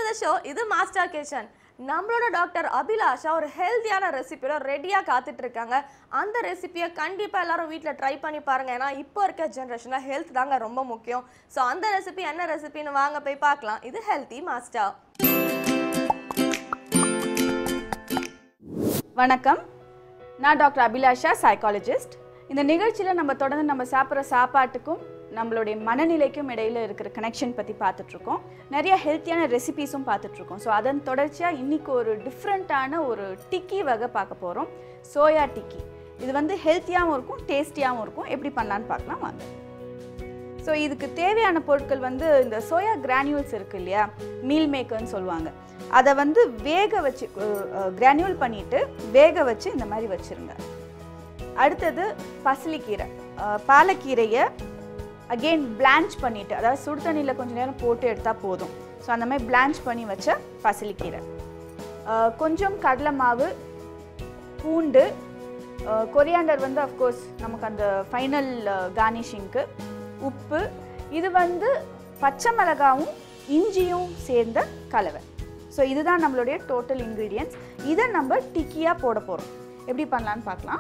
த show இது master kitchen நம்மளோட doctor Abhilasha ஒரு ஹெல்த்தியான ரெசிபியோட ரெடியாக காத்துட்டு இருக்காங்க அந்த ரெசிபியை கண்டிப்பாக எல்லாரும் வீட்டில் ட்ரை பண்ணி பாருங்க ஏன்னா இப்போ இருக்க ஜென்ரேஷனில் ஹெல்த் தாங்க ரொம்ப முக்கியம் ஸோ அந்த ரெசிபி என்ன ரெசிபின்னு வாங்க போய் பார்க்கலாம் இது ஹெல்த்தி மாஸ்டர் வணக்கம் நான் டாக்டர் அபிலாஷா சைக்காலஜிஸ்ட் இந்த நிகழ்ச்சியில் நம்ம தொடர்ந்து நம்ம சாப்பிட்ற சாப்பாட்டுக்கும் நம்மளுடைய மனநிலைக்கும் இடையில இருக்கிற கனெக்ஷன் பற்றி பார்த்துட்ருக்கோம் நிறைய ஹெல்த்தியான ரெசிபீஸும் பார்த்துட்ருக்கோம் ஸோ அதன் தொடர்ச்சியாக இன்னைக்கு ஒரு டிஃப்ரெண்ட்டான ஒரு டிக்கி வகை பார்க்க போகிறோம் சோயா டிக்கி இது வந்து ஹெல்த்தியாகவும் இருக்கும் டேஸ்டியாகவும் இருக்கும் எப்படி பண்ணலான்னு பார்க்கலாம் வாங்க ஸோ இதுக்கு தேவையான பொருட்கள் வந்து இந்த சோயா கிரானியூல்ஸ் இருக்கு இல்லையா மீல் மேக்கர்னு சொல்லுவாங்க அதை வந்து வேக வச்சு கிரானியூல் பண்ணிட்டு வேக வச்சு இந்த மாதிரி வச்சுருங்க அடுத்தது பசலிக்கீரை அஹ், பாலக்கீரையை அகெயின் பிளான்ச் பண்ணிட்டு அதாவது சுடு தண்ணியில் கொஞ்ச நேரம் போட்டு எடுத்தால் போதும் ஸோ அந்த மாதிரி பிளான்ச் பண்ணி வச்ச பசலிக்கீரை அஹ், கொஞ்சம் கடலை மாவு பூண்டு கொரியாண்டர் வந்து அஃப்கோர்ஸ் நமக்கு அந்த ஃபைனல் கார்னிஷிங்க்கு உப்பு இது வந்து பச்சை மிளகாவும் இஞ்சியும் சேர்ந்த கலவை ஸோ இதுதான் நம்மளுடைய டோட்டல் இன்க்ரீடியன்ட்ஸ் இதை நம்ம டிக்கியாக போட போகிறோம் எப்படி பண்ணலான்னு பார்க்கலாம்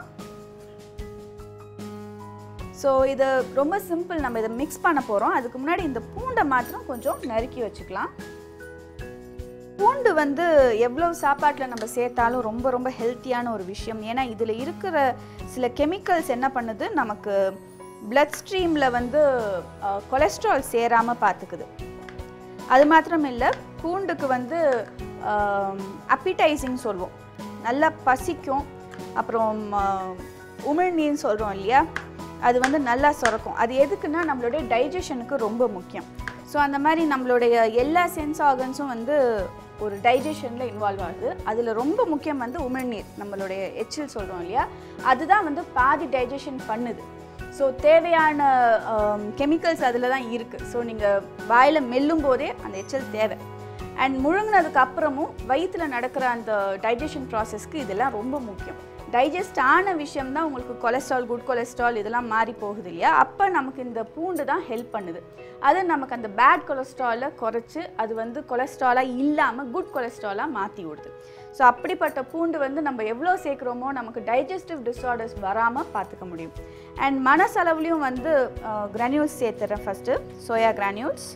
ஸோ இது ரொம்ப சிம்பிள் நம்ம இதை மிக்ஸ் பண்ண போகிறோம் அதுக்கு முன்னாடி இந்த பூண்டை மாத்திரம் கொஞ்சம் நறுக்கி வச்சுக்கலாம் பூண்டு வந்து எவ்வளோ சாப்பாட்டில் நம்ம சேர்த்தாலும் ரொம்ப ரொம்ப ஹெல்த்தியான ஒரு விஷயம் ஏன்னா இதில் இருக்கிற சில கெமிக்கல்ஸ் என்ன பண்ணுது நமக்கு பிளட் ஸ்ட்ரீமில் வந்து கொலஸ்ட்ரால் சேராமல் பார்த்துக்குது அது மாத்திரம் இல்லை பூண்டுக்கு வந்து அப்பிடைசிங் சொல்லுவோம் நல்லா பசிக்கும் அப்புறம் ஆஹ், உமிழ்நீர்னு சொல்கிறோம் இல்லையா அது வந்து நல்லா சுரக்கும் அது எதுக்குன்னா நம்மளுடைய டைஜஷனுக்கு ரொம்ப முக்கியம் ஸோ அந்த மாதிரி நம்மளுடைய எல்லா சென்ஸ் ஆர்கன்ஸும் வந்து ஒரு டைஜஷனில் இன்வால்வ் ஆகுது அதில் ரொம்ப முக்கியம் வந்து உமிழ்நீர் நம்மளுடைய எச்சில் சொல்கிறோம் இல்லையா அதுதான் வந்து பாதி டைஜஷன் பண்ணுது ஸோ தேவையான கெமிக்கல்ஸ் அதில் தான் இருக்குது ஸோ நீங்கள் வாயில் மெல்லும் போதே அந்த எச்சல் தேவை அண்ட் முழுங்கினதுக்கு அப்புறமும் வயிற்றில் நடக்கிற அந்த டைஜஷன் ப்ராசஸ்க்கு இதெல்லாம் ரொம்ப முக்கியம் டைஜஸ்ட் ஆன விஷயம் தான் உங்களுக்கு கொலஸ்ட்ரால் குட் கொலஸ்ட்ரால் இதெல்லாம் மாறி போகுது இல்லையா அப்போ நமக்கு இந்த பூண்டு தான் ஹெல்ப் பண்ணுது அது நமக்கு அந்த பேட் கொலஸ்ட்ராலை குறைச்சி அது வந்து கொலஸ்ட்ராலாக இல்லாமல் குட் கொலஸ்ட்ராலாக மாற்றி விடுது ஸோ அப்படிப்பட்ட பூண்டு வந்து நம்ம எவ்வளோ சேர்க்குறோமோ நமக்கு டைஜஸ்டிவ் டிஸார்டர்ஸ் வராமல் பார்த்துக்க முடியும் அண்ட் மனசளவுலையும் வந்து கிரானியூல்ஸ் சேர்த்துறேன் ஃபஸ்ட்டு சோயா கிரானியூல்ஸ்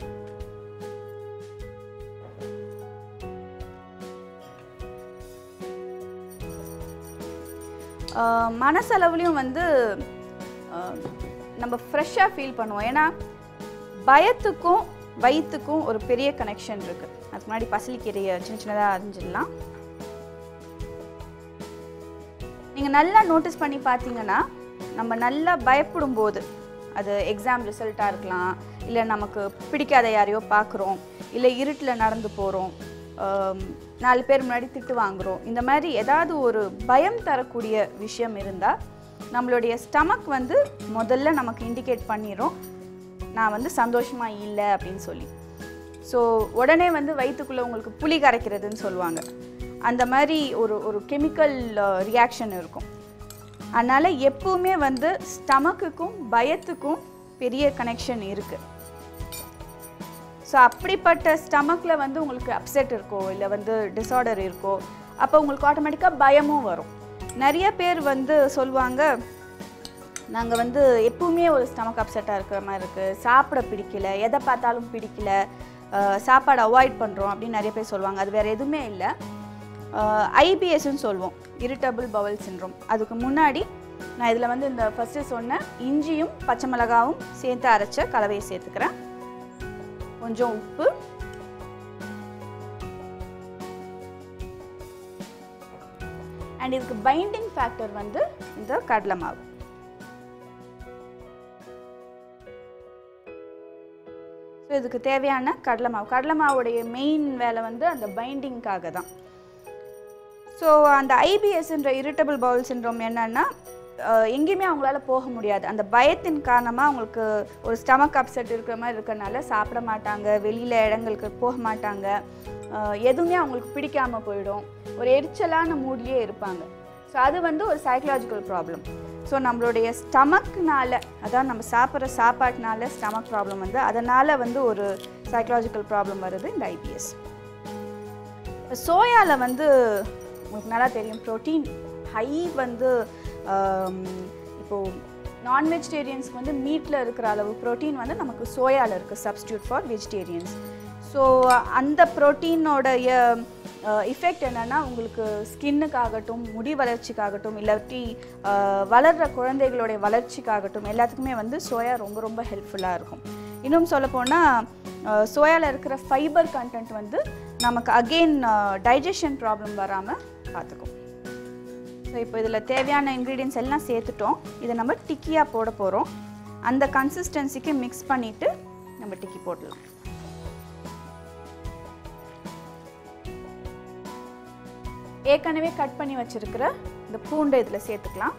மனசளவுலையும் வந்து ஆஹ், நம்ம ஃப்ரெஷ்ஷாக ஃபீல் பண்ணுவோம் ஏன்னா பயத்துக்கும் வயிற்றுக்கும் ஒரு பெரிய கனெக்ஷன் இருக்குது அதுக்கு முன்னாடி பசலிக்கீரையை சின்ன சின்னதாக அரிஞ்சிடலாம் நீங்கள் நல்லா நோட்டீஸ் பண்ணி பார்த்தீங்கன்னா நம்ம நல்லா பயப்படும் போது அது எக்ஸாம் ரிசல்ட்டாக இருக்கலாம் இல்லை நமக்கு பிடிக்காத யாரையோ பார்க்குறோம் இல்லை இருட்டில் நடந்து போகிறோம் நாலு பேர் முன்னாடி திட்டு வாங்குறோம் இந்த மாதிரி ஏதாவது ஒரு பயம் தரக்கூடிய விஷயம் இருந்தால் நம்மளுடைய ஸ்டமக் வந்து முதல்ல நமக்கு இண்டிகேட் பண்ணிடும் நான் வந்து சந்தோஷமாக இல்லை அப்படின்னு சொல்லி ஸோ உடனே வந்து வயிற்றுக்குள்ளே உங்களுக்கு புளி கரைக்கிறதுன்னு சொல்லுவாங்க அந்த மாதிரி ஒரு ஒரு கெமிக்கல் ரியாக்ஷன் இருக்கும் அதனால் எப்பவுமே வந்து ஸ்டமக்குக்கும் பயத்துக்கும் பெரிய கனெக்ஷன் இருக்குது ஸோ அப்படிப்பட்ட ஸ்டமக்கில் வந்து உங்களுக்கு அப்செட் இருக்கோ இல்லை வந்து டிஸார்டர் இருக்கோ அப்போ உங்களுக்கு ஆட்டோமேட்டிக்காக பயமும் வரும் நிறைய பேர் வந்து சொல்லுவாங்க நாங்கள் வந்து எப்பவுமே ஒரு ஸ்டமக் அப்செட்டாக இருக்கிற மாதிரி இருக்குது சாப்பிட பிடிக்கல எதை பார்த்தாலும் பிடிக்கல அஹ், சாப்பாடு அவாய்ட் பண்ணுறோம் அப்படின்னு நிறைய பேர் சொல்லுவாங்க அது வேறு எதுவுமே இல்லை ஐபிஎஸ்ன்னு சொல்லுவோம் இரிட்டபிள் பவல் சின்ரோம் அதுக்கு முன்னாடி நான் இதில் வந்து இந்த ஃபஸ்ட்டு சொன்ன இஞ்சியும் பச்சை மிளகாவும் சேர்த்து அரைச்ச கலவையை சேர்த்துக்கிறேன் கொஞ்சம் உப்பு அண்ட் இதுக்கு பைண்டிங் ஃபேக்டர் வந்து இந்த கடலை மாவு ஸோ இதுக்கு தேவையான கடலை மாவு கடலை மாவுடைய மெயின் வேலை வந்து அந்த பைண்டிங்காக தான் ஸோ அந்த ஐபிஎஸ்ன்ற இரிட்டபிள் பவுல் சின்ரோம் என்னன்னா அஹ், எங்கேயுமே அவங்களால போக முடியாது அந்த பயத்தின் காரணமாக அவங்களுக்கு ஒரு ஸ்டமக் அப்செட் இருக்கிற மாதிரி இருக்கறனால சாப்பிட மாட்டாங்க வெளியில் இடங்களுக்கு போக மாட்டாங்க அஹ், எதுவுமே அவங்களுக்கு பிடிக்காம போயிடும் ஒரு எரிச்சலான மூட்லேயே இருப்பாங்க ஸோ அது வந்து ஒரு சைக்கலாஜிக்கல் ப்ராப்ளம் ஸோ நம்மளுடைய ஸ்டமக்னால அதாவது நம்ம சாப்பிட்ற சாப்பாட்டுனால ஸ்டமக் ப்ராப்ளம் வந்து அதனால் வந்து ஒரு சைக்கலாஜிக்கல் ப்ராப்ளம் வருது இந்த ஐபிஎஸ் இப்போ சோயாவில் வந்து உங்களுக்கு நல்லா தெரியும் ப்ரோட்டீன் ஹை வந்து ஆம், இப்போ நான் வெஜிடேரியன்ஸ்க்கு வந்து மீட்டில் இருக்கிற அளவு ப்ரோட்டீன் வந்து நமக்கு சோயாவில் இருக்குது சப்ஸ்டியூட் ஃபார் வெஜிடேரியன்ஸ் ஸோ அந்த ப்ரோட்டீனோடைய இஃபெக்ட் என்னென்னா உங்களுக்கு ஸ்கின்னுக்காகட்டும் முடி வளர்ச்சிக்காகட்டும் இல்லாட்டி அஹ், வளர்கிற குழந்தைகளுடைய வளர்ச்சிக்காகட்டும் எல்லாத்துக்குமே வந்து சோயா ரொம்ப ரொம்ப ஹெல்ப்ஃபுல்லாக இருக்கும் இன்னும் சொல்லப்போனால் சோயாவில் இருக்கிற ஃபைபர் கண்டென்ட் வந்து நமக்கு அகெயின் டைஜஷன் ப்ராப்ளம் வராமல் பார்த்துக்கும் ஸோ இப்போ இதில் தேவையான இன்க்ரீடியன்ஸ் எல்லாம் சேர்த்துட்டோம் இதை நம்ம டிக்கியாக போட போகிறோம் அந்த கன்சிஸ்டன்சிக்கு மிக்ஸ் பண்ணிவிட்டு நம்ம டிக்கி போடலாம் ஏற்கனவே கட் பண்ணி வச்சிருக்கிற இந்த பூண்டை இதில் சேர்த்துக்கலாம்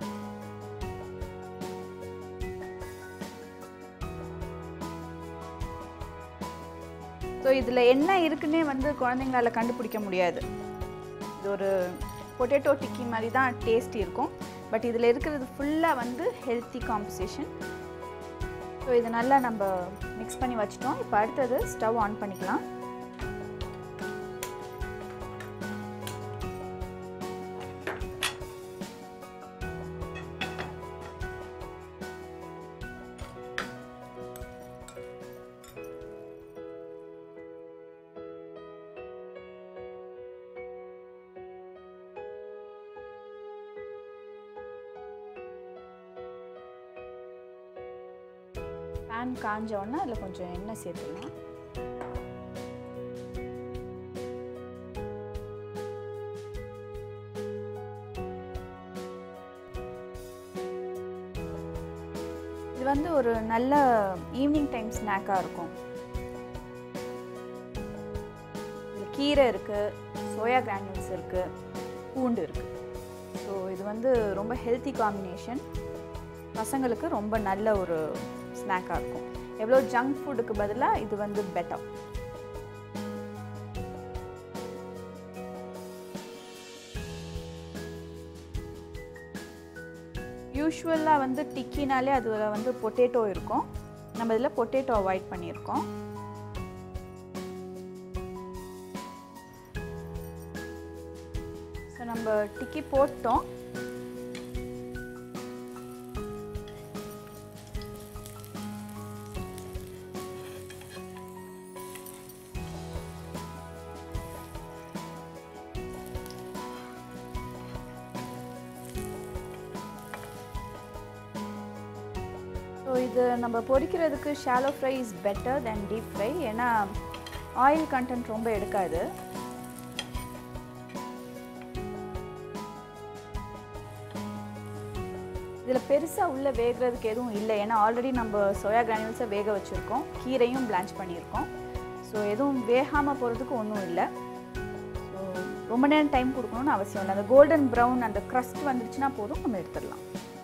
ஸோ இதில் என்ன இருக்குன்னே வந்து குழந்தைங்களால கண்டுபிடிக்க முடியாது இது ஒரு பொட்டேட்டோ டிக்கி மாதிரி தான் டேஸ்ட் இருக்கும் பட் இதில் இருக்கிறது ஃபுல்லாக வந்து ஹெல்த்தி காம்போசிஷன் ஸோ இதை நல்லா நம்ம மிக்ஸ் பண்ணி வச்சிட்டோம் இப்போ அடுத்தது ஸ்டவ் ஆன் பண்ணிக்கலாம் பேன் காஞ்ச உடனே அதில் கொஞ்சம் எண்ணெய் சேர்த்துக்கலாம் இது வந்து ஒரு நல்ல ஈவினிங் டைம் ஸ்நாக்காக இருக்கும் இதில் கீரை இருக்குது சோயா கிரானியூல்ஸ் இருக்குது பூண்டு இருக்குது ஸோ இது வந்து ரொம்ப ஹெல்த்தி காம்பினேஷன் பசங்களுக்கு ரொம்ப நல்ல ஒரு ஸ்நாக்காக இருக்கும் எவ்வளோ ஜங்க் ஃபுட்டுக்கு பதிலாக இது வந்து பெட்டர் யூஸ்வலாக வந்து டிக்கினாலே அதில் வந்து பொட்டேட்டோ இருக்கும் நம்ம இதில் பொட்டேட்டோ அவாய்ட் பண்ணியிருக்கோம் ஸோ நம்ம டிக்கி போட்டோம் ஸோ இது நம்ம பொரிக்கிறதுக்கு shallow fry is better then deep fry ஏன்னா ஆயில் கண்டென்ட் ரொம்ப எடுக்காது இதில் பெருசாக உள்ளே வேகிறதுக்கு எதுவும் இல்லை ஏன்னா ஆல்ரெடி நம்ம சோயா கிரானியூல்ஸை வேக வச்சுருக்கோம் கீரையும் பிளான்ச் பண்ணியிருக்கோம் ஸோ எதுவும் வேகாமல் போகிறதுக்கு ஒன்றும் இல்லை ஸோ ரொம்ப நேரம் டைம் கொடுக்கணும்னு அவசியம் இல்லை அந்த கோல்டன் ப்ரௌன் அந்த க்ரஸ்ட் வந்துருச்சுன்னா போதும் நம்ம எடுத்துடலாம்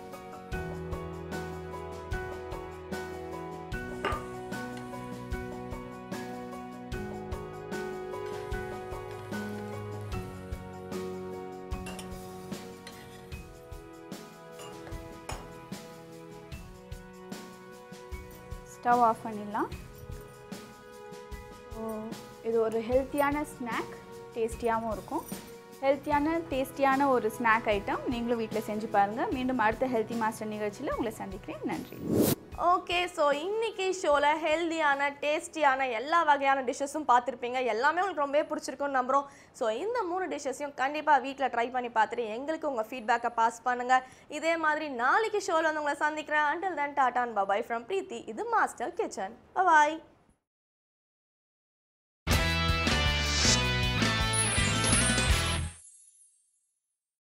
ஸ்டவ் ஆஃப் பண்ணிடலாம் ஸோ இது ஒரு ஹெல்த்தியான ஸ்நாக் டேஸ்டியாகவும் இருக்கும் ஹெல்த்தியான டேஸ்டியான ஒரு ஸ்நாக் ஐட்டம் நீங்களும் வீட்டில் செஞ்சு பாருங்கள் மீண்டும் அடுத்த ஹெல்த்தி மாஸ்டர் நிகழ்ச்சியில் உங்களை சந்திக்கிறேன் நன்றி ஓகே ஸோ இன்னைக்கு ஷோவில் ஹெல்தியான டேஸ்டியான எல்லா வகையான டிஷ்ஷஸும் பார்த்துருப்பீங்க எல்லாமே உங்களுக்கு ரொம்பவே பிடிச்சிருக்கும்னு நம்புகிறோம் ஸோ இந்த மூணு டிஷ்ஷஸையும் கண்டிப்பாக வீட்டில் ட்ரை பண்ணி பார்த்துட்டு எங்களுக்கு உங்கள் ஃபீட்பேக்கை பாஸ் பண்ணுங்கள் இதே மாதிரி நாளைக்கு ஷோவில் வந்து உங்களை சந்திக்கிறேன் until then tata bye bye from Preethi இது மாஸ்டர் கிச்சன் பாய்